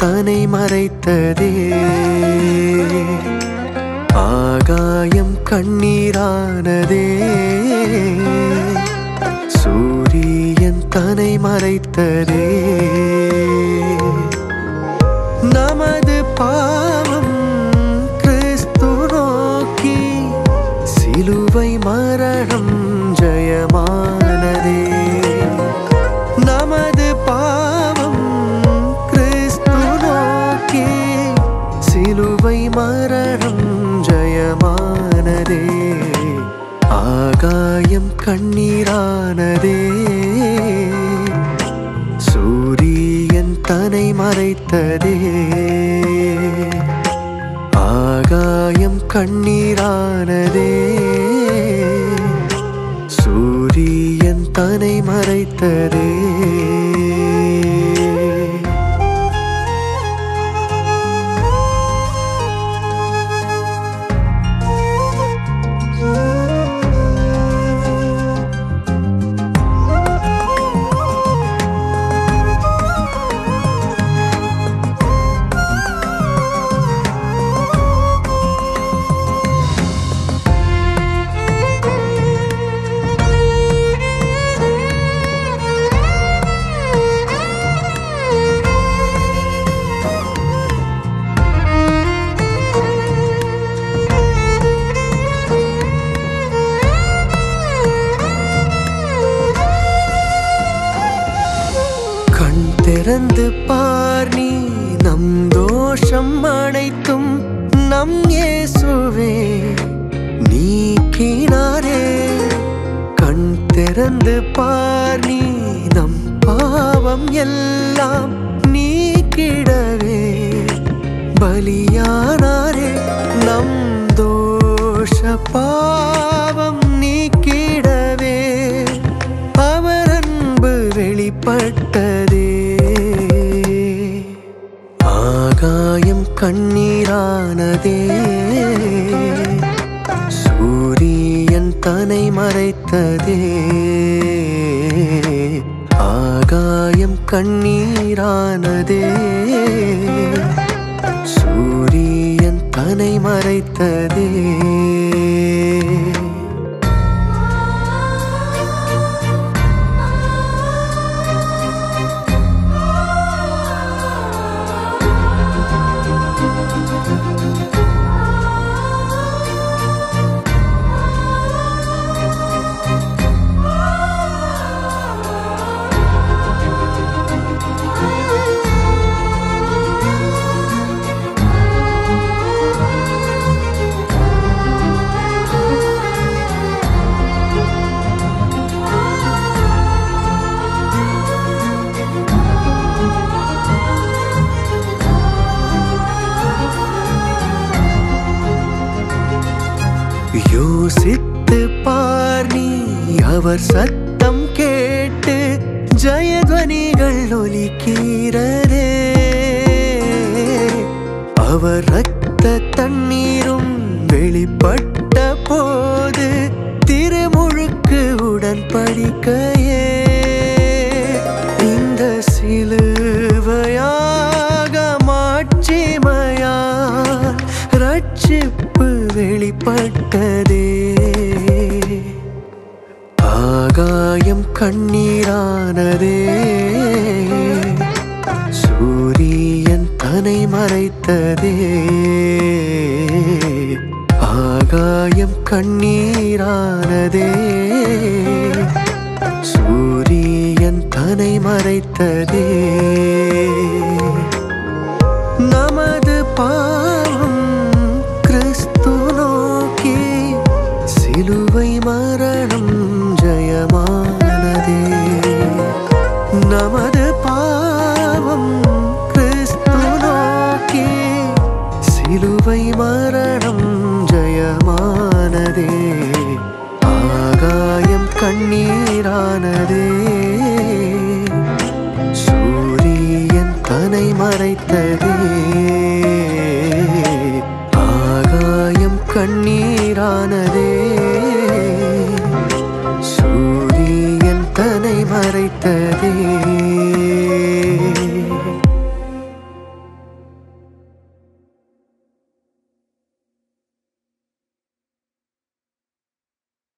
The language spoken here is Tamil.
தனை மறைத்ததே ஆகாயம் கண்ணீரானதே சூரியன் தனை மறைத்ததே நமது பாவம் கிறிஸ்து நோக்கி சிலுவை மரணம் ஜெயமானதே நமது பாவம் கிறிஸ்து நோக்கி சிலுவை மரணம் ஜெயமானதே ஆகாயம் கண்ணீரானதே சூரியன் தனை மறைத்ததே ஆகாயம் கண்ணீரானதே சூரியன் தனை மறைத்ததே கண் திறந்து பார் நீ நம் தோஷம் அனைத்தும் நம் இயேசுவே நீக்கினாரே கண் திறந்து பார் நீ நம் பாவம் எல்லாம் நீக்கிடவே பலியானாரே நம் தோஷ பாவம் நீக்கிடவே அவர் அன்பு வெளிப்பட்டதே ஆகாயம் கண்ணீரானதே சூரியன் தனை மறைத்ததே ஆகாயம் கண்ணீரானதே சூரியன் தனை மறைத்ததே யோசித்து பார் நீ அவர் சத்தம் கேட்டு ஜெயத்வனிகள் ஒலிக்கிறதே அவர் ரத்த தண்ணீரும் வெளிப்பட்ட போது திருமுழுக்கு உடன்படிக்கையே இந்த சிலுவையாக மாட்சிமையால் ரட்சிப்பு வெளிப்பட்டதே ஆகாயம் கண்ணீரானதே சூரியன் தனை மறைத்ததே ஆகாயம் கண்ணீரானதே சூரியன் தனை மறைத்ததே நமது பாவம் கிறிஸ்து நோக்கி சிலுவை மரணம் ஜெயமானதே நமது பாவம் கிறிஸ்து நோக்கி சிலுவை மரணம் ஜெயமானதே ஆகாயம் கண்ணீரானதே சூரியன் தனை மறைத்ததே ஆகாயம் கண்ணீரானதே சூரியன் தனை மறைத்ததே